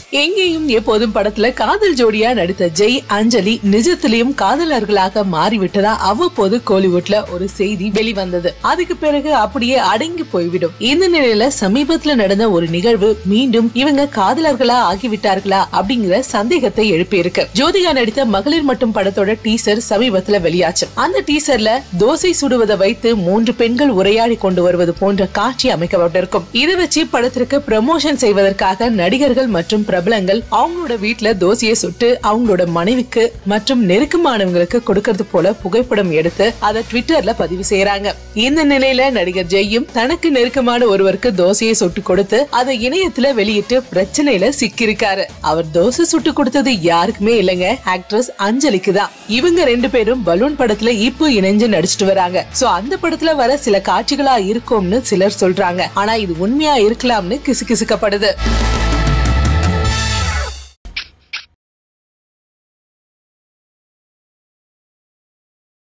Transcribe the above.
எங்கேயும் எப்போதும் படத்துல காதல் ஜோடியா நடித்த ஜெய் அஞ்சலி நிஜத்திலையும் காதலர்களாக மாறிவிட்டதா அவ்வப்போது கோலிவுட்ல ஒரு செய்தி வெளிவந்தது அதுக்கு பிறகு அப்படியே அடங்கி போய்விடும் இந்த நிலையில சமீபத்துல நடந்த ஒரு நிகழ்வு மீண்டும் இவங்க காதலர்களா ஆகிவிட்டார்களா அப்படிங்கிற சந்தேகத்தை எழுப்பியிருக்கு ஜோதிகா நடித்த மகளிர் மட்டும் படத்தோட டீசர் சமீபத்துல வெளியாச்சு அந்த டீசர்ல தோசை சுடுவதை வைத்து மூன்று பெண்கள் உரையாடி கொண்டு வருவது போன்ற காட்சி அமைக்கப்பட்டிருக்கும் இதை வச்சு படத்திற்கு ப்ரமோஷன் செய்வதற்காக நடிகர்கள் மற்றும் பிரபலங்கள் அவங்களோட வீட்டுல தோசையை சுட்டு அவங்களோட மனைவிக்கு மற்றும் நெருக்கமானவங்களுக்கு கொடுக்கறது போல புகைப்படம் எடுத்து அதை ட்விட்டர்ல பதிவு செய்யறாங்க இந்த நிலையில நடிகர் ஜெய்யும் தனக்கு நெருக்கமான ஒருவருக்கு தோசையை சுட்டு கொடுத்து அதை இணையத்துல வெளியிட்டு பிரச்சனையில சிக்கியிருக்காரு அவர் தோசை சுட்டு கொடுத்தது யாருக்குமே இல்லைங்க ஆக்ட்ரஸ் அஞ்சலிக்கு தான் இவங்க ரெண்டு பேரும் பலூன் படத்துல இப்போ இணைஞ்சு நடிச்சிட்டு வராங்க சோ அந்த படத்துல வர சில காட்சிகளா இருக்கும்னு சிலர் சொல்றாங்க ஆனா இது உண்மையா இருக்கலாம்னு கிசுகிசுக்கப்படுது